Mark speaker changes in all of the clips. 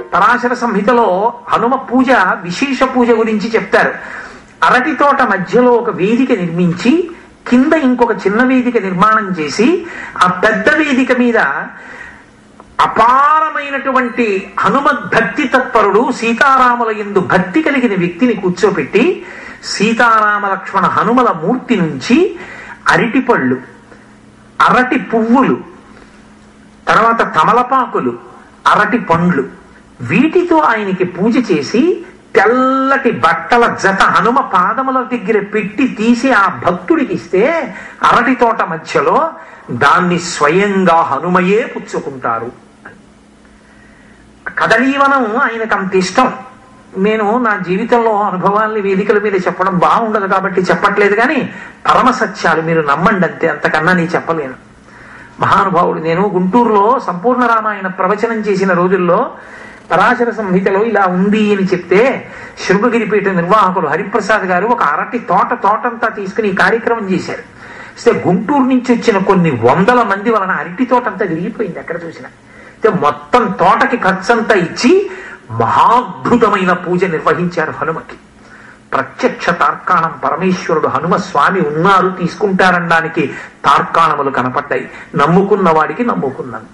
Speaker 1: పరాశర సంహితలో హనుమ పూజ విశేష పూజ గురించి చెప్తారు అరటి తోట మధ్యలో ఒక వేదిక నిర్మించి కింద ఇంకొక చిన్న వేదిక నిర్మాణం చేసి ఆ పెద్ద వేదిక మీద అపారమైనటువంటి హనుమద్ భక్తి తత్పరుడు సీతారాముల ఎందు భక్తి కలిగిన వ్యక్తిని కూర్చోపెట్టి సీతారామ లక్ష్మణ హనుమల మూర్తి నుంచి అరటి పళ్ళు అరటి పువ్వులు తర్వాత తమలపాకులు అరటి పండ్లు వీటితో ఆయనకి పూజ చేసి తెల్లటి బట్టల జత హనుమ పాదముల దగ్గర పెట్టి తీసి ఆ భక్తుడికి ఇస్తే అరటి తోట మధ్యలో దాన్ని స్వయంగా హనుమయే పుచ్చుకుంటారు కదలీవనం ఆయనకు అంత ఇష్టం నేను నా జీవితంలో అనుభవాల్ని వేదికల మీద చెప్పడం బాగుండదు కాబట్టి చెప్పట్లేదు కానీ పరమ సత్యాలు మీరు నమ్మండి అంతే అంతకన్నా నేను చెప్పలేను మహానుభావుడు నేను గుంటూరులో సంపూర్ణ రామాయణ ప్రవచనం చేసిన రోజుల్లో పరాశర సంహితలో ఇలా ఉంది అని చెప్తే శృంగగిరిపీఠ నిర్వాహకులు హరిప్రసాద్ గారు ఒక అరటి తోట తోటంతా తీసుకుని ఈ కార్యక్రమం చేశారు అయితే గుంటూరు నుంచి వచ్చిన కొన్ని వందల మంది వలన అరటి తోటంతా విరిగిపోయింది ఎక్కడ చూసినా అయితే మొత్తం తోటకి ఖర్చంతా ఇచ్చి మహాద్భుతమైన పూజ నిర్వహించారు హనుమకి ప్రత్యక్ష తార్కాణం పరమేశ్వరుడు హనుమ స్వామి ఉన్నారు తీసుకుంటారనడానికి తార్కాణములు కనపడ్డాయి నమ్ముకున్న వాడికి నమ్ముకున్నంత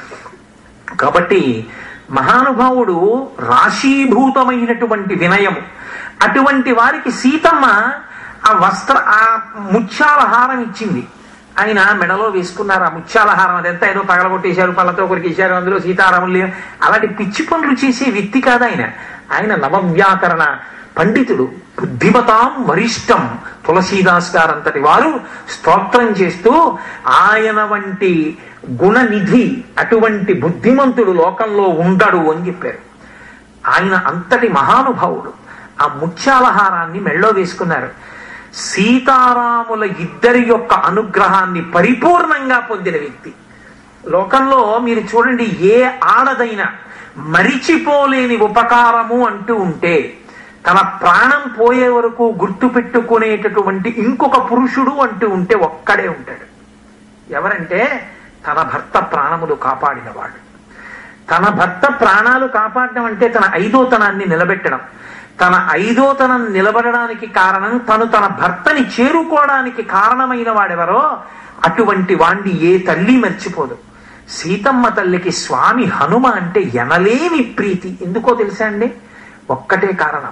Speaker 1: కాబట్టి మహానుభావుడు రాశీభూతమైనటువంటి వినయము అటువంటి వారికి సీతమ్మ ఆ వస్త్ర ఆ ముత్యాల హారం ఇచ్చింది ఆయన మెడలో వేసుకున్నారు ఆ ముత్యాల హారం అదంతా ఏదో పగలగొట్టేశారు పళ్ళతో కొరికేశారు అందులో సీతారాములు అలాంటి పిచ్చి పనులు చేసే వ్యక్తి కాదు ఆయన ఆయన నవవ్యాకరణ పండితుడు బుద్ధిమతాం వరిష్టం తులసీదాస్ గారంతటి వారు స్తోత్రం చేస్తూ ఆయన వంటి గుణనిధి అటువంటి బుద్ధిమంతుడు లోకంలో ఉండడు అని చెప్పారు ఆయన అంతటి మహానుభావుడు ఆ ముత్యాలహారాన్ని మెళ్ళో వేసుకున్నారు సీతారాముల ఇద్దరి యొక్క అనుగ్రహాన్ని పరిపూర్ణంగా పొందిన వ్యక్తి లోకంలో మీరు చూడండి ఏ ఆడదైనా మరిచిపోలేని ఉపకారము అంటూ ఉంటే తన ప్రాణం పోయే వరకు గుర్తు పెట్టుకునేటటువంటి ఇంకొక పురుషుడు అంటూ ఉంటే ఒక్కడే ఉంటాడు ఎవరంటే తన భర్త ప్రాణములు కాపాడినవాడు తన భర్త ప్రాణాలు కాపాడడం అంటే తన ఐదోతనాన్ని నిలబెట్టడం తన ఐదోతనం నిలబడడానికి కారణం తను తన భర్తని చేరుకోవడానికి కారణమైన వాడెవరో అటువంటి వాణ్ణి ఏ తల్లి మర్చిపోదు సీతమ్మ తల్లికి స్వామి హనుమ అంటే ఎనలేని ప్రీతి ఎందుకో తెలుసా అండి ఒక్కటే కారణం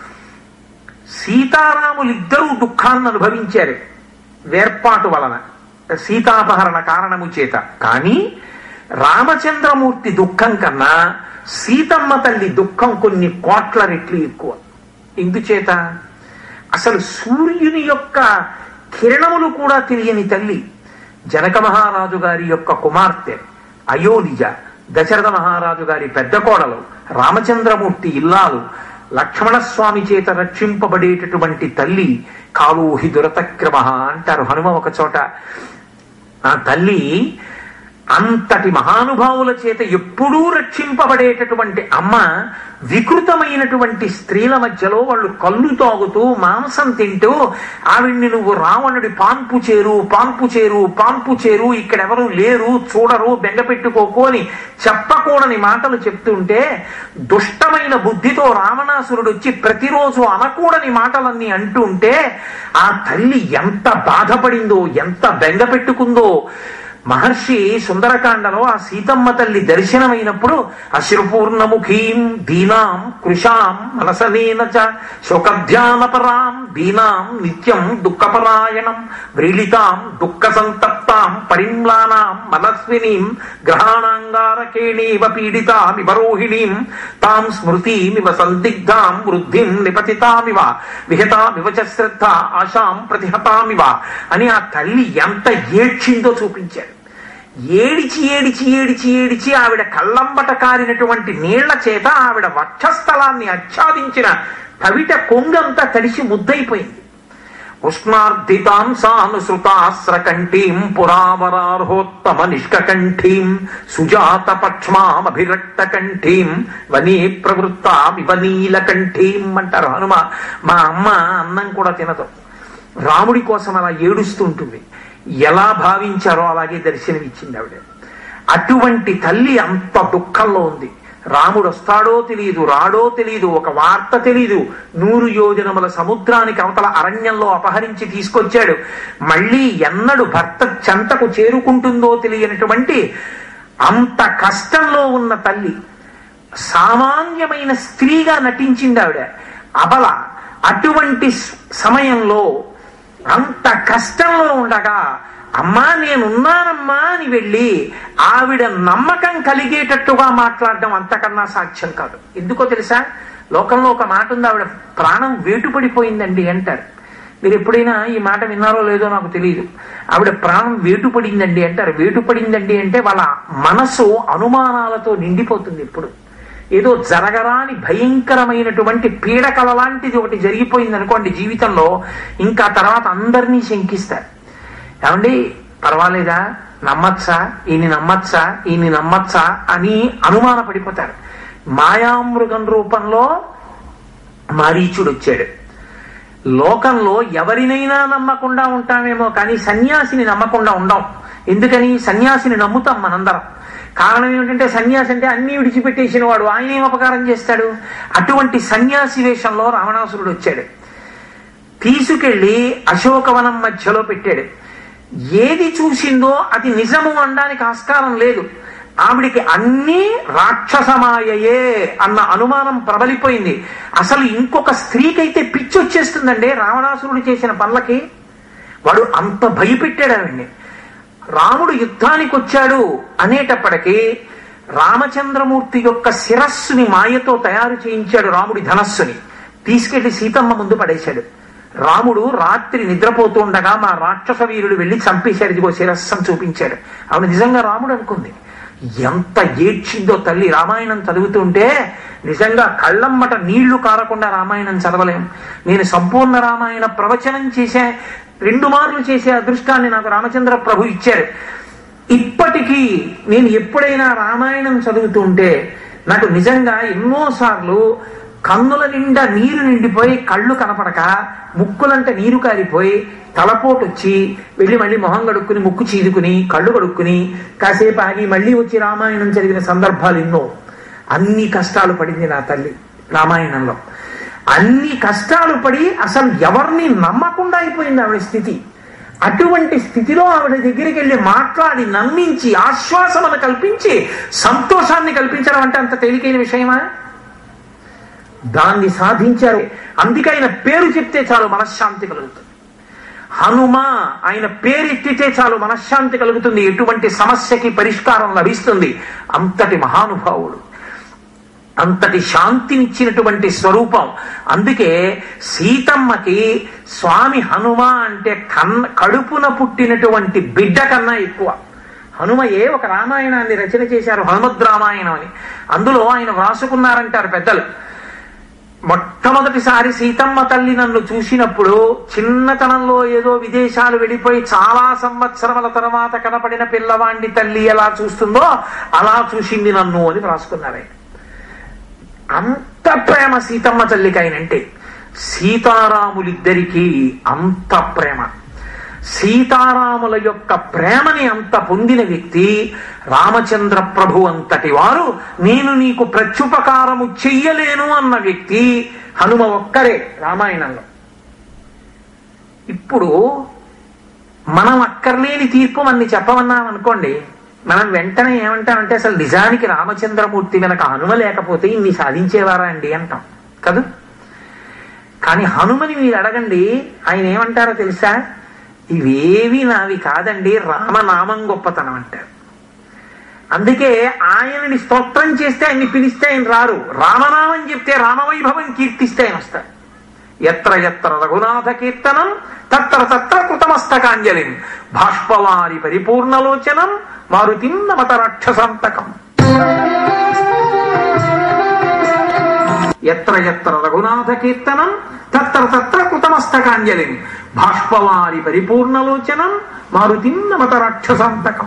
Speaker 1: సీతారాములిద్దరూ దుఃఖాన్ని అనుభవించారు వేర్పాటు వలన సీతాపహరణ కారణము చేత కానీ రామచంద్రమూర్తి దుఃఖం కన్నా సీతమ్మ తల్లి దుఃఖం కొన్ని కోట్ల రెట్లు ఎక్కువ ఎందుచేత అసలు సూర్యుని యొక్క కిరణములు కూడా తెలియని తల్లి జనక మహారాజు గారి యొక్క కుమార్తె అయోనిజ దశరథ మహారాజు గారి పెద్ద కోడలు రామచంద్రమూర్తి ఇల్లాలు లక్ష్మణస్వామి చేత రక్షింపబడేటటువంటి తల్లి కాలోహి దురతక్రమ అంటారు హనుమ ఒక చోట ఆ తల్లి అంతటి మహానుభావుల చేత ఎప్పుడూ రక్షింపబడేటటువంటి అమ్మ వికృతమైనటువంటి స్త్రీల మధ్యలో వాళ్ళు కళ్ళు తాగుతూ మాంసం తింటూ ఆవిడ్ని నువ్వు రావణుడి పాన్పు చేరు పాన్పు చేరు పాన్పు చేరు ఇక్కడెవరూ లేరు చూడరు బెంగ పెట్టుకోకు అని చెప్పకూడని మాటలు చెప్తుంటే దుష్టమైన బుద్ధితో రావణాసురుడు వచ్చి ప్రతిరోజు అనకూడని మాటలన్నీ అంటుంటే ఆ తల్లి ఎంత బాధపడిందో ఎంత బెంగ పెట్టుకుందో మహర్షి సుందరకాండలో ఆ సీతమ్మ తల్లి దర్శనమైనప్పుడు అశ్రుపూర్ణముఖీం దీనాం కృషాం మనసనేన చ శోకధ్యానపరాం దీనాం నిత్యం దుఃఖపరాయణం వ్రీళితాం దుఃఖ సంతప్తాం పరిమ్లానాం మనస్వినీం గ్రహాణాంగారకేణీవ పీడితామివ రోహిణీం తాం స్మృతిమివ సందిగ్ధాం వృద్ధిం నిపతితామివ విహతామివ చ శ్రద్ధ ఆశాం ప్రతిహతామివ అని ఆ తల్లి ఎంత ఏడ్చిందో చూపించారు ఏడిచి ఏడిచి ఏడిచి ఏడిచి ఆవిడ కళ్ళంబట కారినటువంటి నీళ్ల చేత ఆవిడ వక్షస్థలాన్ని ఆచ్ఛాదించిన కవిట కొంగంతా తడిసి ముద్దయిపోయింది ఉష్ణార్ధితాం సానుసృతాస్రకంఠీం పురావరార్హోత్తమ నిష్కంఠీం సుజాత పక్ష్మామభిరక్త కంఠీం వనీ ప్రవృత్తామివ నీలకంఠీం అంటారు హనుమ మా అమ్మ అన్నం కూడా తినదు రాముడి కోసం అలా ఏడుస్తూ ఉంటుంది ఎలా భావించారో అలాగే దర్శనమిచ్చింది ఆవిడ అటువంటి తల్లి అంత దుఃఖంలో ఉంది రాముడు వస్తాడో తెలియదు రాడో తెలియదు ఒక వార్త తెలియదు నూరు యోజనముల సముద్రానికి అవతల అరణ్యంలో అపహరించి తీసుకొచ్చాడు మళ్ళీ ఎన్నడు భర్త చెంతకు చేరుకుంటుందో తెలియనటువంటి అంత కష్టంలో ఉన్న తల్లి సామాన్యమైన స్త్రీగా నటించింది ఆవిడ అబల అటువంటి స- సమయంలో అంత కష్టంలో ఉండగా అమ్మా నేనున్నానమ్మా అని వెళ్ళి ఆవిడ నమ్మకం కలిగేటట్టుగా మాట్లాడడం అంతకన్నా సాక్ష్యం కాదు ఎందుకో తెలుసా లోకంలో ఒక మాట ఉంది ఆవిడ ప్రాణం వేటుపడిపోయిందండి అంటారు మీరు ఎప్పుడైనా ఈ మాట విన్నారో లేదో నాకు తెలియదు ఆవిడ ప్రాణం వేటుపడిందండి అంటారు వేటుపడిందండి అంటే వాళ్ళ మనసు అనుమానాలతో నిండిపోతుంది ఇప్పుడు ఏదో జరగరాని భయంకరమైనటువంటి పీడకల లాంటిది ఒకటి జరిగిపోయింది అనుకోండి జీవితంలో ఇంకా తర్వాత అందరినీ శంకిస్తారు ఏమండి పర్వాలేదా నమ్మచ్చా ఈయన్ని నమ్మచ్చా ఈయన్ని నమ్మచ్చా అని అనుమాన పడిపోతారు మాయామృగం రూపంలో మారీచుడు వచ్చాడు లోకంలో ఎవరినైనా నమ్మకుండా ఉంటామేమో కానీ సన్యాసిని నమ్మకుండా ఉండం ఎందుకని సన్యాసిని నమ్ముతాం మనందరం కారణం ఏమిటంటే సన్యాసి అంటే అన్ని విడిచిపెట్టేసిన వాడు ఆయన ఏం అపకారం చేస్తాడు అటువంటి సన్యాసి వేషంలో రావణాసురుడు వచ్చాడు తీసుకెళ్లి అశోకవనం మధ్యలో పెట్టాడు ఏది చూసిందో అది నిజము అనడానికి ఆస్కారం లేదు ఆవిడికి అన్ని రాక్షసమాయయే అన్న అనుమానం ప్రబలిపోయింది అసలు ఇంకొక స్త్రీకైతే పిచ్చి వచ్చేస్తుందండి రావణాసురుడు చేసిన పనులకి వాడు అంత భయపెట్టాడు ఆవిడ్ని రాముడు యుద్ధానికి వచ్చాడు అనేటప్పటికీ రామచంద్రమూర్తి యొక్క శిరస్సుని మాయతో తయారు చేయించాడు రాముడి ధనస్సుని తీసుకెళ్లి సీతమ్మ ముందు పడేశాడు రాముడు రాత్రి నిద్రపోతూ ఉండగా మా రాక్షస వీరుడు వెళ్లి చంపేశాడు ఇదిగో శిరస్సును చూపించాడు ఆవిడ నిజంగా రాముడు అనుకుంది ఎంత ఏడ్చిందో తల్లి రామాయణం చదువుతుంటే నిజంగా కళ్ళమ్మట నీళ్లు కారకుండా రామాయణం చదవలేం నేను సంపూర్ణ రామాయణ ప్రవచనం చేసే రెండు మార్లు చేసే అదృష్టాన్ని నాకు రామచంద్ర ప్రభు ఇచ్చారు ఇప్పటికీ నేను ఎప్పుడైనా రామాయణం చదువుతుంటే నాకు నిజంగా ఎన్నోసార్లు కన్నుల నిండా నీరు నిండిపోయి కళ్ళు కనపడక ముక్కులంట నీరు కారిపోయి తలపోటు వచ్చి వెళ్ళి మళ్ళీ మొహం కడుక్కుని ముక్కు చీదుకుని కళ్ళు కడుక్కుని కాసేపు ఆగి మళ్ళీ వచ్చి రామాయణం చదివిన సందర్భాలు ఎన్నో అన్ని కష్టాలు పడింది నా తల్లి రామాయణంలో అన్ని కష్టాలు పడి అసలు ఎవరిని నమ్మకుండా అయిపోయింది ఆవిడ స్థితి అటువంటి స్థితిలో ఆవిడ దగ్గరికి వెళ్ళి మాట్లాడి నమ్మించి ఆశ్వాసమను కల్పించి సంతోషాన్ని కల్పించడం అంటే అంత తేలికైన విషయమా దాన్ని సాధించారు అందుకే ఆయన పేరు చెప్తే చాలు మనశ్శాంతి కలుగుతుంది హనుమ ఆయన పేరెత్తితే చాలు మనశ్శాంతి కలుగుతుంది ఎటువంటి సమస్యకి పరిష్కారం లభిస్తుంది అంతటి మహానుభావుడు అంతటి శాంతినిచ్చినటువంటి స్వరూపం అందుకే సీతమ్మకి స్వామి హనుమ అంటే కన్న కడుపున పుట్టినటువంటి బిడ్డ కన్నా ఎక్కువ హనుమయే ఒక రామాయణాన్ని రచన చేశారు హనుమద్ రామాయణం అని అందులో ఆయన వ్రాసుకున్నారంటారు పెద్దలు మొట్టమొదటిసారి సీతమ్మ తల్లి నన్ను చూసినప్పుడు చిన్నతనంలో ఏదో విదేశాలు వెళ్ళిపోయి చాలా సంవత్సరముల తర్వాత కనపడిన పిల్లవాణ్ణి తల్లి ఎలా చూస్తుందో అలా చూసింది నన్ను అని వ్రాసుకున్నారు ఆయన అంత ప్రేమ సీతమ్మ తల్లికి ఆయనంటే సీతారాములిద్దరికీ అంత ప్రేమ సీతారాముల యొక్క ప్రేమని అంత పొందిన వ్యక్తి రామచంద్ర ప్రభు అంతటి వారు నేను నీకు ప్రత్యుపకారము చెయ్యలేను అన్న వ్యక్తి హనుమ ఒక్కరే రామాయణంలో ఇప్పుడు మనం అక్కర్లేని తీర్పు మనని చెప్పమన్నాం అనుకోండి మనం వెంటనే ఏమంటామంటే అసలు నిజానికి రామచంద్రమూర్తి వెనక హనుమ లేకపోతే ఇన్ని సాధించేవారా అండి అంటాం కదా కానీ హనుమని మీరు అడగండి ఆయన ఏమంటారో తెలుసా ఇవేవి నావి కాదండి రామనామం గొప్పతనం అంటారు అందుకే ఆయనని స్తోత్రం చేస్తే ఆయన్ని పిలిస్తే ఆయన రారు రామనామం చెప్తే రామవైభవం కీర్తిస్తే ఆయన వస్తారు ఎత్ర ఎత్ర రఘునాథ కీర్తనం తత్ర తత్ర కృతమస్తకాంజలిం బాష్పవారి పరిపూర్ణలోచనం మారుతిం నమత రాక్షసాంతకం ఎత్ర ఎత్ర రఘునాథ కీర్తనం తత్ర తత్ర కృతమస్తకాంజలిం బాష్పవారి పరిపూర్ణలోచనం మారుతిం నమత రాక్షసాంతకం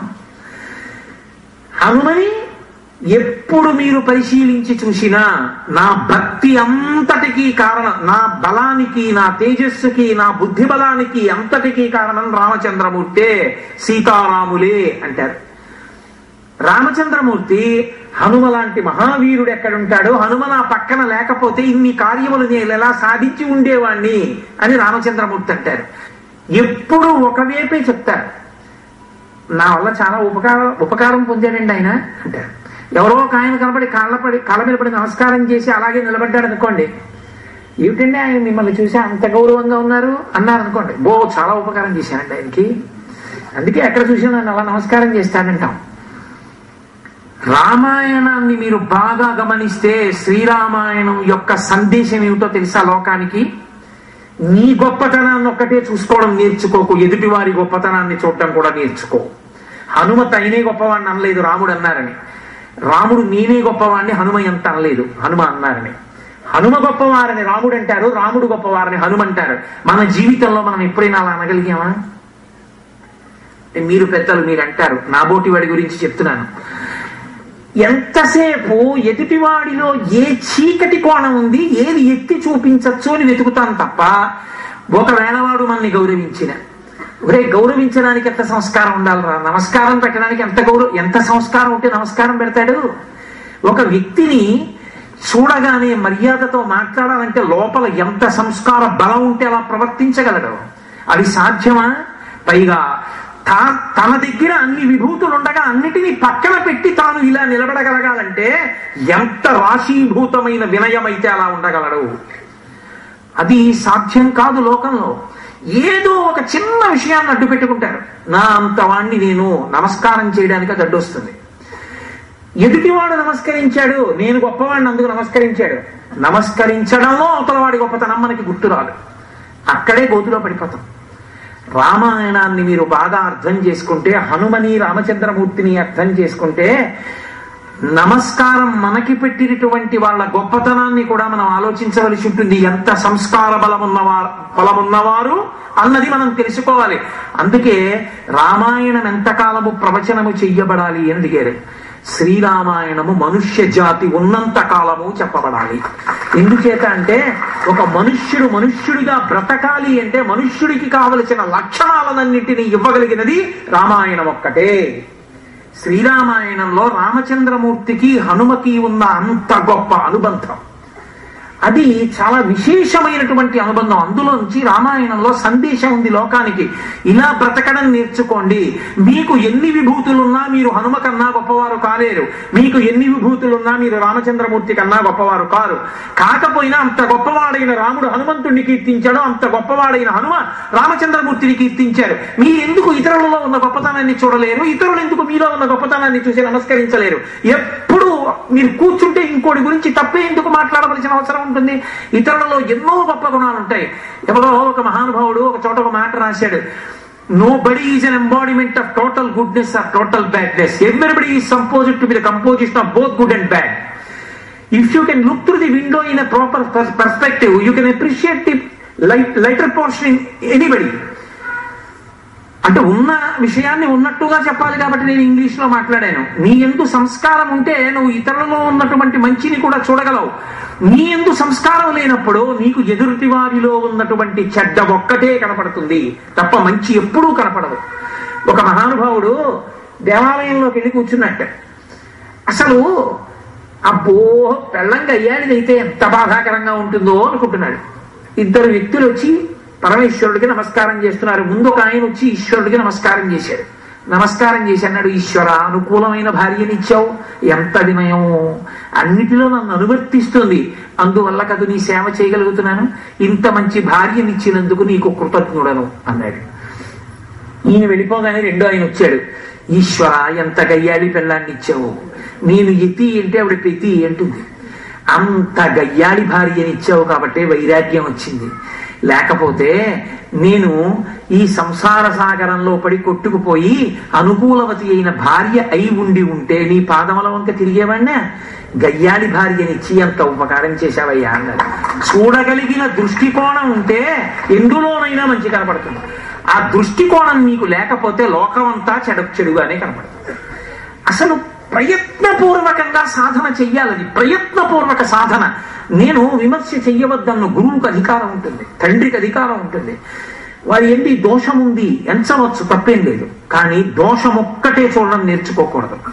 Speaker 1: హనుమని ఎప్పుడు మీరు పరిశీలించి చూసినా నా భక్తి అంతటికీ కారణం నా బలానికి నా తేజస్సుకి నా బుద్ధి బలానికి అంతటికీ కారణం రామచంద్రమూర్తే సీతారాములే అంటారు రామచంద్రమూర్తి హనుమ లాంటి మహావీరుడు ఎక్కడుంటాడో హనుమ నా పక్కన లేకపోతే ఇన్ని కార్యములు నేను ఎలా సాధించి ఉండేవాణ్ణి అని రామచంద్రమూర్తి అంటారు ఎప్పుడు ఒకవైపే చెప్తారు నా వల్ల చాలా ఉపకారం ఉపకారం పొందాడండి ఆయన అంటారు ఎవరో ఒక ఆయన కనబడి కాళ్ళ పడి కాళ్ళ మీద పడి నమస్కారం చేసి అలాగే నిలబడ్డాడు అనుకోండి ఏమిటండి ఆయన మిమ్మల్ని చూసి అంత గౌరవంగా ఉన్నారు అన్నారు అనుకోండి బో చాలా ఉపకారం చేశానండి ఆయనకి అందుకే ఎక్కడ చూసినా నన్ను అలా నమస్కారం చేస్తాడంటాం రామాయణాన్ని మీరు బాగా గమనిస్తే శ్రీరామాయణం యొక్క సందేశం ఏమిటో తెలుసా లోకానికి నీ గొప్పతనాన్ని ఒక్కటే చూసుకోవడం నేర్చుకోకు ఎదుటివారి గొప్పతనాన్ని చూడటం కూడా నేర్చుకో హనుమత్ అయినే గొప్పవాడిని అనలేదు రాముడు అన్నారని రాముడు నేనే గొప్పవాడిని హనుమ ఎంత అనలేదు హనుమ అన్నారని హనుమ గొప్పవారని రాముడు అంటారు రాముడు గొప్పవారని హనుమ అంటారు మన జీవితంలో మనం ఎప్పుడైనా అలా అనగలిగామా అంటే మీరు పెద్దలు మీరు అంటారు నాబోటి వాడి గురించి చెప్తున్నాను ఎంతసేపు ఎదుటివాడిలో ఏ చీకటి కోణం ఉంది ఏది ఎత్తి చూపించచ్చు అని వెతుకుతాం తప్ప ఒకవేళ వాడు మనల్ని గౌరవించిన ఒరే గౌరవించడానికి ఎంత సంస్కారం ఉండాలిరా నమస్కారం పెట్టడానికి ఎంత గౌరవ ఎంత సంస్కారం ఉంటే నమస్కారం పెడతాడు ఒక వ్యక్తిని చూడగానే మర్యాదతో మాట్లాడాలంటే లోపల ఎంత సంస్కార బలం ఉంటే అలా ప్రవర్తించగలడు అది సాధ్యమా పైగా తా- తన దగ్గర అన్ని విభూతులు ఉండగా అన్నిటినీ పక్కన పెట్టి తాను ఇలా నిలబడగలగాలంటే ఎంత రాశీభూతమైన వినయమైతే అలా ఉండగలడు అది సాధ్యం కాదు లోకంలో ఏదో ఒక చిన్న విషయాన్ని అడ్డు పెట్టుకుంటారు నా అంత వాణ్ణి నేను నమస్కారం చేయడానికి అది అడ్డు వస్తుంది ఎదుటివాడు నమస్కరించాడు నేను గొప్పవాడిని అందుకు నమస్కరించాడు నమస్కరించడంలో అవతలవాడి గొప్పతనం మనకి గుర్తు రాదు అక్కడే గోతులో పడిపోతాం రామాయణాన్ని మీరు బాగా అర్థం చేసుకుంటే హనుమని రామచంద్రమూర్తిని అర్థం చేసుకుంటే నమస్కారం మనకి పెట్టినటువంటి వాళ్ళ గొప్పతనాన్ని కూడా మనం ఆలోచించవలసి ఉంటుంది ఎంత సంస్కార బలమున్నవారు బలమున్నవారు అన్నది మనం తెలుసుకోవాలి అందుకే రామాయణం ఎంతకాలము ప్రవచనము చెయ్యబడాలి అని అడిగారు శ్రీరామాయణము మనుష్య జాతి ఉన్నంత కాలము చెప్పబడాలి ఎందుచేత అంటే ఒక మనుష్యుడు మనుష్యుడిగా బ్రతకాలి అంటే మనుష్యుడికి కావలసిన లక్షణాలన్నింటినీ ఇవ్వగలిగినది రామాయణం ఒక్కటే శ్రీరామాయణంలో రామచంద్రమూర్తికి హనుమకి ఉన్న అంత గొప్ప అనుబంధం అది చాలా విశేషమైనటువంటి అనుబంధం అందులోంచి రామాయణంలో సందేశం ఉంది లోకానికి ఇలా బ్రతకడం నేర్చుకోండి మీకు ఎన్ని విభూతులున్నా మీరు హనుమ కన్నా గొప్పవారు కాలేరు మీకు ఎన్ని విభూతులున్నా మీరు రామచంద్రమూర్తి కన్నా గొప్పవారు కారు కాకపోయినా అంత గొప్పవాడైన రాముడు హనుమంతుణ్ణి కీర్తించాడు అంత గొప్పవాడైన హనుమ రామచంద్రమూర్తిని కీర్తించారు మీరు ఎందుకు ఇతరులలో ఉన్న గొప్పతనాన్ని చూడలేరు ఇతరులు ఎందుకు మీలో ఉన్న గొప్పతనాన్ని చూసి నమస్కరించలేరు ఎప్పుడు మీరు కూర్చుంటే ఇంకోటి గురించి తప్పే ఎందుకు మాట్లాడవలసిన అవసరం ఉంటుంది ఇతరులలో ఎన్నో గొప్ప గుణాలు ఉంటాయి ఎవరో ఒక మహానుభావుడు ఒక చోట ఒక మాట రాశాడు nobody is an embodiment of total goodness or total badness everybody is supposed to be the composition of both good and bad if you can look through the window in a proper pers- perspective, you can appreciate the light, lighter portion in anybody. అంటే ఉన్న విషయాన్ని ఉన్నట్టుగా చెప్పాలి కాబట్టి నేను English లో మాట్లాడాను నీ ఎందు సంస్కారం ఉంటే నువ్వు ఇతరులలో ఉన్నటువంటి మంచిని కూడా చూడగలవు నీ ఎందు సంస్కారం లేనప్పుడు నీకు ఎదుటి వారిలో ఉన్నటువంటి చెడ్డ ఒక్కటే కనపడుతుంది తప్ప మంచి ఎప్పుడూ కనపడదు ఒక మహానుభావుడు దేవాలయంలోకి వెళ్ళి కూర్చున్నట్టు అసలు అబ్బో పెళ్ళంగా అయ్యాడిదైతే ఎంత బాధాకరంగా ఉంటుందో అనుకుంటున్నాడు ఇద్దరు వ్యక్తులు వచ్చి పరమేశ్వరుడికి నమస్కారం చేస్తున్నారు ముందు ఒక ఆయన వచ్చి ఈశ్వరుడికి నమస్కారం చేశాడు నమస్కారం చేసి అన్నాడు ఈశ్వర అనుకూలమైన భార్యనిచ్చావు ఎంత వినయం అన్నిటిలో నన్ను అనువర్తిస్తుంది అందువల్ల కదు నీ సేవ చేయగలుగుతున్నాను ఇంత మంచి భార్యనిచ్చినందుకు నీకు కృతజ్ఞుడను అన్నాడు ఈయన వెళ్ళిపోగానే రెండో ఆయన వచ్చాడు ఈశ్వర ఎంత గయ్యాలి పిల్లాన్ని ఇచ్చావు నేను ఎతి అంటే ఆవిడ పెతి అంటుంది అంత గయ్యాలి భార్యని ఇచ్చావు కాబట్టి వైరాగ్యం వచ్చింది లేకపోతే నేను ఈ సంసార సాగరంలో పడి కొట్టుకుపోయి అనుకూలవతి అయిన భార్య అయి ఉండి ఉంటే నీ పాదముల వంక తిరిగేవాడినా గయ్యాలి భార్యనిచ్చి ఎంత ఉపకారం చేశావయ్యా అన్నాడు చూడగలిగిన దృష్టికోణం ఉంటే ఎందులోనైనా మంచి కనపడుతుంది ఆ దృష్టికోణం నీకు లేకపోతే లోకమంతా చెడు చెడుగానే కనపడుతుంది అసలు ప్రయత్నపూర్వకంగా సాధన చెయ్యాలని ప్రయత్నపూర్వక సాధన నేను విమర్శ చెయ్యవద్దన్న గురువుకు అధికారం ఉంటుంది తండ్రికి అధికారం ఉంటుంది వారి ఏంటి దోషం ఉంది ఎంచవచ్చు తప్పేం లేదు కానీ దోషం ఒక్కటే చూడడం నేర్చుకోకూడదు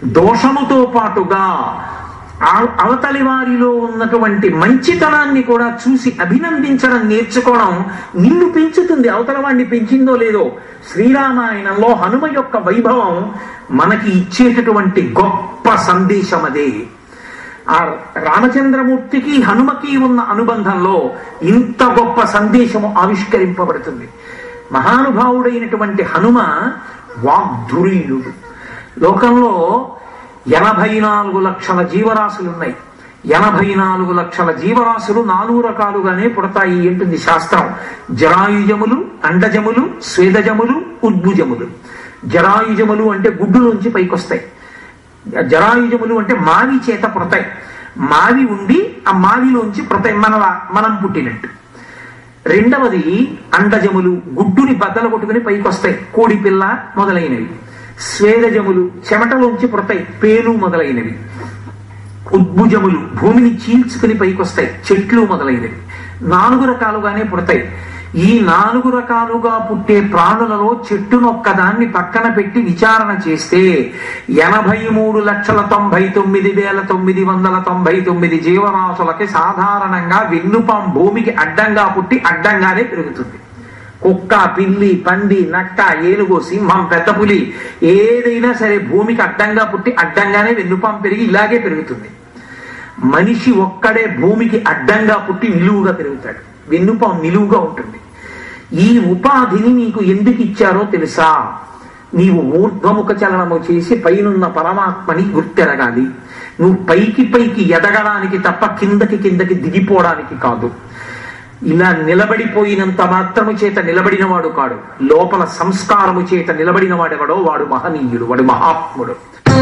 Speaker 1: దోషముతో పాటుగా ఆ- అవతలి వారిలో ఉన్నటువంటి మంచితనాన్ని కూడా చూసి అభినందించడం నేర్చుకోవడం నిన్ను పెంచుతుంది అవతల వాడిని పెంచిందో లేదో శ్రీరామాయణంలో హనుమ యొక్క వైభవం మనకి ఇచ్చేటటువంటి గొప్ప సందేశం అదే ఆ రామచంద్రమూర్తికి హనుమకి ఉన్న అనుబంధంలో ఇంత గొప్ప సందేశము ఆవిష్కరింపబడుతుంది మహానుభావుడైనటువంటి హనుమ వాగ్ధురీయుడు లోకంలో ఎనభై నాలుగు లక్షల జీవరాశులు ఉన్నాయి ఎనభై నాలుగు లక్షల జీవరాశులు నాలుగు రకాలుగానే పుడతాయి అంటుంది శాస్త్రం జరాయుజములు అండజములు స్వేదజములు ఉద్భుజములు జరాయుజములు అంటే గుడ్డులోంచి పైకొస్తాయి జరాయుజములు అంటే మావి చేత పుడతాయి మావి ఉండి ఆ మావిలోంచి పుడతాయి మన మనం పుట్టినట్టు రెండవది అండజములు గుడ్డుని బద్దలు కొట్టుకుని పైకొస్తాయి కోడి పిల్ల మొదలైనవి స్వేదజములు చెమటలోంచి పుడతాయి పేలు మొదలైనవి ఉద్భుజములు భూమిని చీల్చుకుని పైకొస్తాయి చెట్లు మొదలైనవి నాలుగు రకాలుగానే పుడతాయి ఈ నాలుగు రకాలుగా పుట్టే ప్రాణులలో చెట్టునొక్కదాన్ని పక్కన పెట్టి విచారణ చేస్తే ఎనభై మూడు లక్షల తొంభై తొమ్మిది వేల తొమ్మిది వందల తొంభై తొమ్మిది జీవరాశులకి సాధారణంగా వెన్నుపాం భూమికి అడ్డంగా పుట్టి అడ్డంగానే పెరుగుతుంది కుక్క పిల్లి పంది నక్క ఏనుగు సింహం పెద్ద పులి ఏదైనా సరే భూమికి అడ్డంగా పుట్టి అడ్డంగానే వెన్నుపాం పెరిగి ఇలాగే పెరుగుతుంది మనిషి ఒక్కడే భూమికి అడ్డంగా పుట్టి నిలువుగా పెరుగుతాడు వెన్నుపాం నిలువుగా ఉంటుంది ఈ ఉపాధిని నీకు ఎందుకు ఇచ్చారో తెలుసా నీవు ఊర్ధ్వముఖ చలనము చేసి పైనున్న పరమాత్మని గుర్తెరగాలి నువ్వు పైకి పైకి ఎదగడానికి తప్ప కిందకి కిందకి దిగిపోవడానికి కాదు ఇలా నిలబడిపోయినంత మాత్రము చేత నిలబడిన వాడు కాడు లోపల సంస్కారము చేత నిలబడిన వాడెవడో వాడు మహనీయుడు వాడు మహాత్ముడు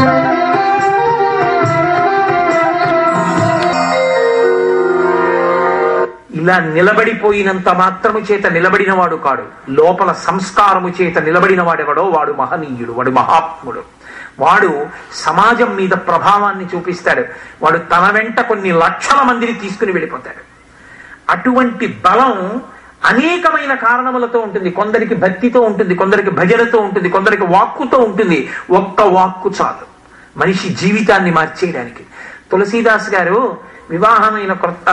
Speaker 1: ఇలా నిలబడిపోయినంత మాత్రము చేత నిలబడిన వాడు కాడు లోపల సంస్కారము చేత నిలబడిన వాడెవడో వాడు మహనీయుడు వాడు మహాత్ముడు వాడు సమాజం మీద ప్రభావాన్ని చూపిస్తాడు వాడు తన వెంట కొన్ని లక్షల మందిని తీసుకుని వెళ్ళిపోతాడు అటువంటి బలం అనేకమైన కారణములతో ఉంటుంది కొందరికి భక్తితో ఉంటుంది కొందరికి భజనతో ఉంటుంది కొందరికి వాక్కుతో ఉంటుంది ఒక్క వాక్కు చాలు మనిషి జీవితాన్ని మార్చేయడానికి తులసీదాస్ గారు వివాహమైన కొత్త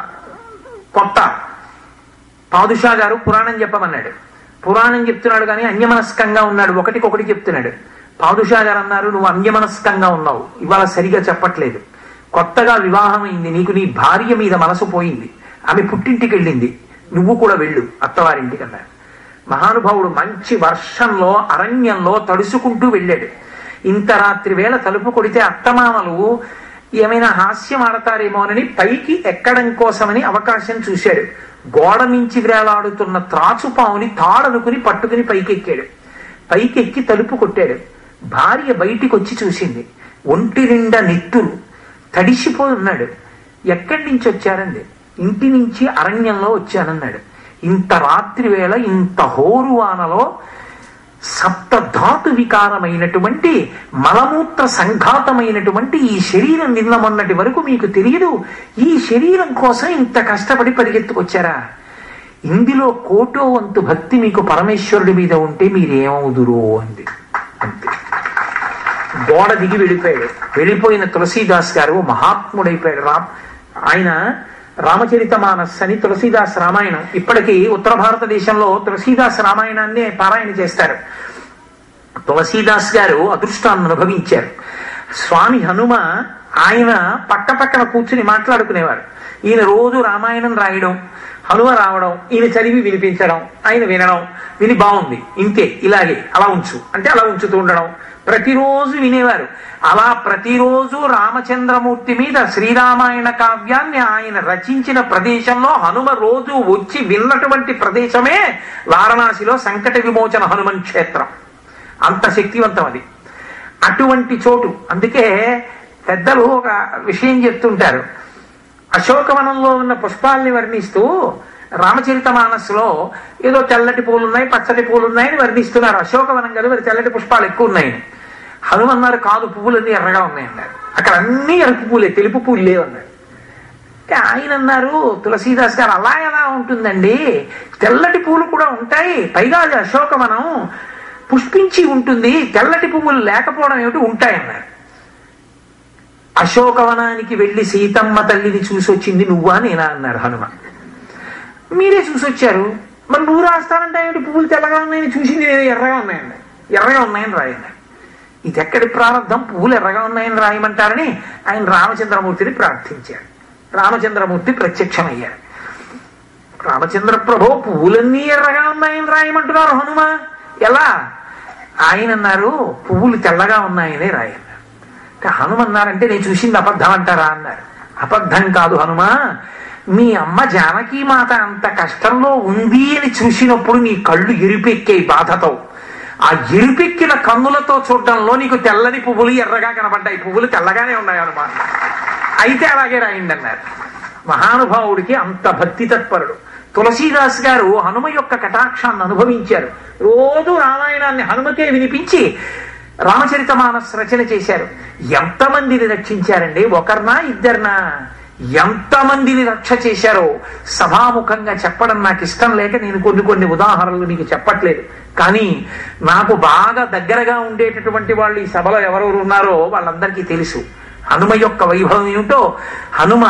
Speaker 1: కొత్త పాదుషా గారు పురాణం చెప్పమన్నాడు పురాణం చెప్తున్నాడు కానీ అన్యమనస్కంగా ఉన్నాడు ఒకటికొకటి చెప్తున్నాడు పాదుషా గారు అన్నారు నువ్వు అన్యమనస్కంగా ఉన్నావు ఇవాళ సరిగా చెప్పట్లేదు కొత్తగా వివాహం అయింది నీకు నీ భార్య మీద మనసు పోయింది ఆమె పుట్టింటికి వెళ్ళింది నువ్వు కూడా వెళ్ళు అత్తవారింటికి అన్నాడు మహానుభావుడు మంచి వర్షంలో అరణ్యంలో తడుసుకుంటూ వెళ్ళాడు ఇంత రాత్రి వేళ తలుపు కొడితే అత్తమామలు ఏమైనా హాస్యం ఆడతారేమోనని పైకి ఎక్కడం కోసమని అవకాశం చూశాడు గోడ మించి వేలాడుతున్న త్రాచుపావుని తాడనుకుని పట్టుకుని పైకెక్కాడు పైకెక్కి తలుపు కొట్టాడు భార్య బయటికి వచ్చి చూసింది ఒంటి నిండా నెత్తురు తడిసిపోయి ఉన్నాడు ఎక్కడి నుంచి వచ్చారండి ఇంటి నుంచి అరణ్యంలో వచ్చానన్నాడు ఇంత రాత్రి వేళ ఇంత హోరువానలో సప్తధాతు వికారమైనటువంటి మలమూత్ర సంఘాతమైనటువంటి ఈ శరీరం నిన్న మొన్నటి వరకు మీకు తెలియదు ఈ శరీరం కోసం ఇంత కష్టపడి పరిగెత్తుకొచ్చారా ఇందులో కోటో వంతు భక్తి మీకు పరమేశ్వరుడి మీద ఉంటే మీరేమవుదురో అంది అంతే గోడ దిగి వెళ్ళిపోయాడు వెళ్ళిపోయిన తులసీదాస్ గారు మహాత్ముడైపోయాడు రా ఆయన రామచరిత మానస్ అని తులసీదాస్ రామాయణం ఇప్పటికీ ఉత్తర భారతదేశంలో తులసీదాస్ రామాయణాన్ని పారాయణ చేస్తారు తులసీదాస్ గారు అదృష్టాన్ని అనుభవించారు స్వామి హనుమ ఆయన పక్క పక్కన కూర్చుని మాట్లాడుకునేవారు ఈయన రోజు రామాయణం రాయడం హనుమ రావడం ఈయన చదివి వినిపించడం ఆయన వినడం విని బాగుంది ఇంతే ఇలాగే అలా ఉంచు అంటే అలా ఉంచుతూ ఉండడం ప్రతిరోజు వినేవారు అలా ప్రతిరోజు రామచంద్రమూర్తి మీద శ్రీరామాయణ కావ్యాన్ని ఆయన రచించిన ప్రదేశంలో హనుమ రోజు వచ్చి విన్నటువంటి ప్రదేశమే వారణాసిలో సంకట విమోచన హనుమన్ క్షేత్రం అంత శక్తివంతం అది అటువంటి చోటు అందుకే పెద్దలు ఒక విషయం చెప్తుంటారు అశోకవనంలో ఉన్న పుష్పాల్ని వర్ణిస్తూ రామచరిత మానస్సులో ఏదో తెల్లటి పూలు ఉన్నాయి పచ్చటి పూలు ఉన్నాయని వర్ణిస్తున్నారు అశోకవనం కదా మరి తెల్లటి పుష్పాలు ఎక్కువ ఉన్నాయని హనుమన్నారు కాదు పువ్వులన్నీ ఎర్రగా ఉన్నాయన్నారు అక్కడ అన్ని ఎరుపు పూలే తెలుపు పూలు లేవన్నారు అంటే ఆయన అన్నారు తులసీదాస్ గారు అలా ఎలా ఉంటుందండి తెల్లటి పూలు కూడా ఉంటాయి పైగా అది అశోకవనం పుష్పించి ఉంటుంది తెల్లటి పువ్వులు లేకపోవడం ఏమిటి ఉంటాయన్నారు అశోకవనానికి వెళ్లి సీతమ్మ తల్లిని చూసొచ్చింది నువ్వా నేనా అన్నారు హనుమ మీరే చూసొచ్చారు మరి నువ్వు రాస్తానంటే ఏమిటి పువ్వులు తెల్లగా ఉన్నాయని చూసింది నేను ఎర్రగా ఉన్నాయండి ఎర్రగా ఉన్నాయని రాయండి ఇది ఎక్కడి ప్రారంభం పువ్వులు ఎర్రగా ఉన్నాయని రాయమంటారని ఆయన రామచంద్రమూర్తిని ప్రార్థించాడు రామచంద్రమూర్తి ప్రత్యక్షమయ్యాడు రామచంద్ర ప్రభు పువ్వులన్నీ ఎర్రగా ఉన్నాయని రాయమంటున్నారు హనుమ ఎలా ఆయన అన్నారు పువ్వులు తెల్లగా ఉన్నాయని రాయన్నారు అంటే హనుమ అన్నారంటే నేను చూసింది అబద్ధం అంటారా అన్నారు అబద్ధం కాదు హనుమ మీ అమ్మ జానకీ మాత అంత కష్టంలో ఉంది అని చూసినప్పుడు నీ కళ్ళు ఎరిపెక్కాయి బాధతో ఆ ఎరిపెక్కిన కన్నులతో చూడడంలో నీకు తెల్లని పువ్వులు ఎర్రగా కనబడ్డాయి పువ్వులు తెల్లగానే ఉన్నాయి హనుమ అయితే అలాగే రాయండి అన్నారు మహానుభావుడికి అంత భక్తి తత్పరుడు తులసీదాస్ గారు హనుమ యొక్క కటాక్షాన్ని అనుభవించారు రోజు రామాయణాన్ని హనుమకే వినిపించి రామచరిత మానస్ రచన చేశారు ఎంతమందిని రక్షించారండి ఒకరినా ఇద్దరినా ఎంతమందిని రక్ష చేశారో సభాముఖంగా చెప్పడం నాకు ఇష్టం లేక నేను కొన్ని కొన్ని ఉదాహరణలు మీకు చెప్పట్లేదు కానీ నాకు బాగా దగ్గరగా ఉండేటటువంటి వాళ్ళు ఈ సభలో ఎవరెవరు ఉన్నారో వాళ్ళందరికీ తెలుసు హనుమ యొక్క వైభవం ఏమిటో హనుమ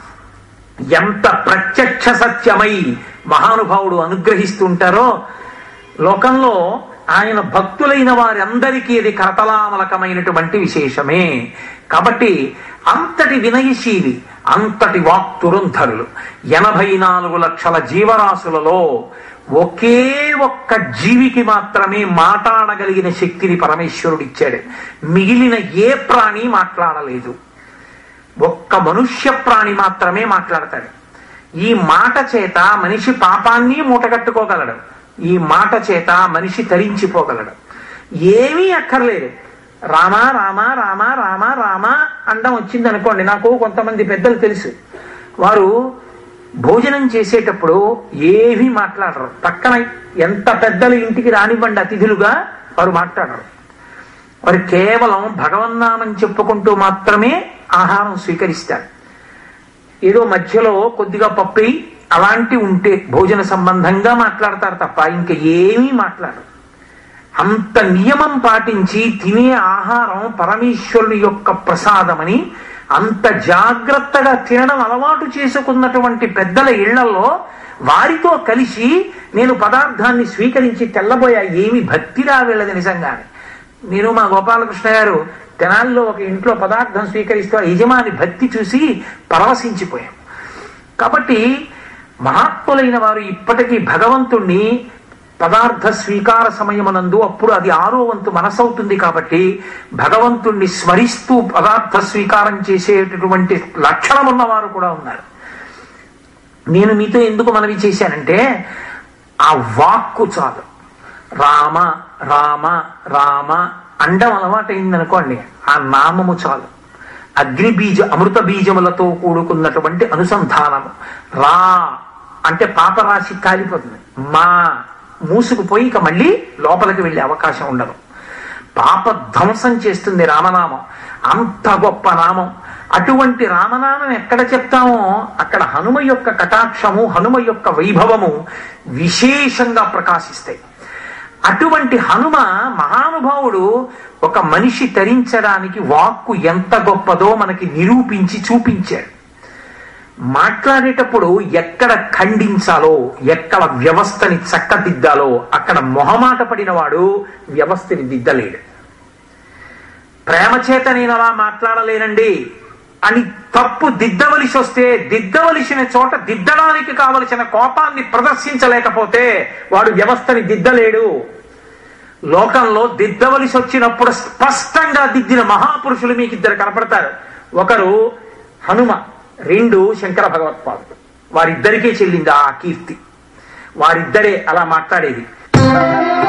Speaker 1: ఎంత ప్రత్యక్ష సత్యమై మహానుభావుడు అనుగ్రహిస్తుంటారో లోకంలో ఆయన భక్తులైన వారందరికీ ఇది కరతలామలకమైనటువంటి విశేషమే కాబట్టి అంతటి వినయశీలి అంతటి వాక్తురుంధరులు ఎనభై నాలుగు లక్షల జీవరాశులలో ఒకే ఒక్క జీవికి మాత్రమే మాట్లాడగలిగిన శక్తిని పరమేశ్వరుడు ఇచ్చాడు మిగిలిన ఏ ప్రాణి మాట్లాడలేదు ఒక్క మనుష్య ప్రాణి మాత్రమే మాట్లాడతాడు ఈ మాట చేత మనిషి పాపాన్ని మూటగట్టుకోగలడు ఈ మాట చేత మనిషి తరించిపోగలడు ఏమీ అక్కర్లేదు రామ రామ రామ రామ రామ అండం వచ్చింది అనుకోండి నాకు కొంతమంది పెద్దలు తెలుసు వారు భోజనం చేసేటప్పుడు ఏమీ మాట్లాడరు పక్కన ఎంత పెద్దలు ఇంటికి రానివ్వండి అతిథులుగా వారు మాట్లాడరు వారు కేవలం భగవన్నామని చెప్పుకుంటూ మాత్రమే ఆహారం స్వీకరిస్తారు ఏదో మధ్యలో కొద్దిగా పప్పి అలాంటి ఉంటే భోజన సంబంధంగా మాట్లాడతారు తప్ప ఇంకా ఏమీ మాట్లాడరు అంత నియమం పాటించి తినే ఆహారం పరమేశ్వరుని యొక్క ప్రసాదమని అంత జాగ్రత్తగా తినడం అలవాటు చేసుకున్నటువంటి పెద్దల ఇళ్లలో వారితో కలిసి నేను పదార్థాన్ని స్వీకరించి తెల్లబోయా ఏమి భక్తి రావేళ్ళది నిజంగానే నేను మా గోపాలకృష్ణ గారు తెనాల్లో ఒక ఇంట్లో పదార్థం స్వీకరిస్తూ ఆ యజమాని భక్తి చూసి పరవశించిపోయాం కాబట్టి మహాత్ములైన వారు ఇప్పటికీ భగవంతుణ్ణి పదార్థ స్వీకార సమయమునందు అప్పుడు అది ఆరో వంతు మనసవుతుంది కాబట్టి భగవంతుణ్ణి స్మరిస్తూ పదార్థ స్వీకారం చేసేటటువంటి లక్షణం ఉన్నవారు కూడా ఉన్నారు నేను మీతో ఎందుకు మనవి చేశానంటే ఆ వాక్కు చాలు రామ రామ రామ అండం అలవాటైంది అనుకోండి ఆ నామము చాలు అగ్ని బీజ అమృత బీజములతో కూడుకున్నటువంటి అనుసంధానము రా అంటే పాపరాశి కాలిపోతుంది మా మూసుకుపోయి ఇక మళ్ళీ లోపలికి వెళ్ళే అవకాశం ఉండదు పాప ధ్వంసం చేస్తుంది రామనామం అంత గొప్ప నామం అటువంటి రామనామం ఎక్కడ చెప్తామో అక్కడ హనుమ యొక్క కటాక్షము హనుమ యొక్క వైభవము విశేషంగా ప్రకాశిస్తాయి అటువంటి హనుమ మహానుభావుడు ఒక మనిషి తరించడానికి వాక్కు ఎంత గొప్పదో మనకి నిరూపించి చూపించాడు మాట్లాడేటప్పుడు ఎక్కడ ఖండించాలో ఎక్కడ వ్యవస్థని చక్కదిద్దాలో అక్కడ మొహమాట పడిన వాడు వ్యవస్థని దిద్దలేడు ప్రేమ చేత నేను అలా మాట్లాడలేనండి అని తప్పు దిద్దవలసి వస్తే దిద్దవలసిన చోట దిద్దడానికి కావలసిన కోపాన్ని ప్రదర్శించలేకపోతే వాడు వ్యవస్థని దిద్దలేడు లోకంలో దిద్దవలసి వచ్చినప్పుడు స్పష్టంగా దిద్దిన మహాపురుషులు మీకు ఇద్దరు కనపడతారు ఒకరు హనుమ రెండు శంకర భగవత్పాదుడు వారిద్దరికే చెల్లింది ఆ కీర్తి వారిద్దరే అలా మాట్లాడేది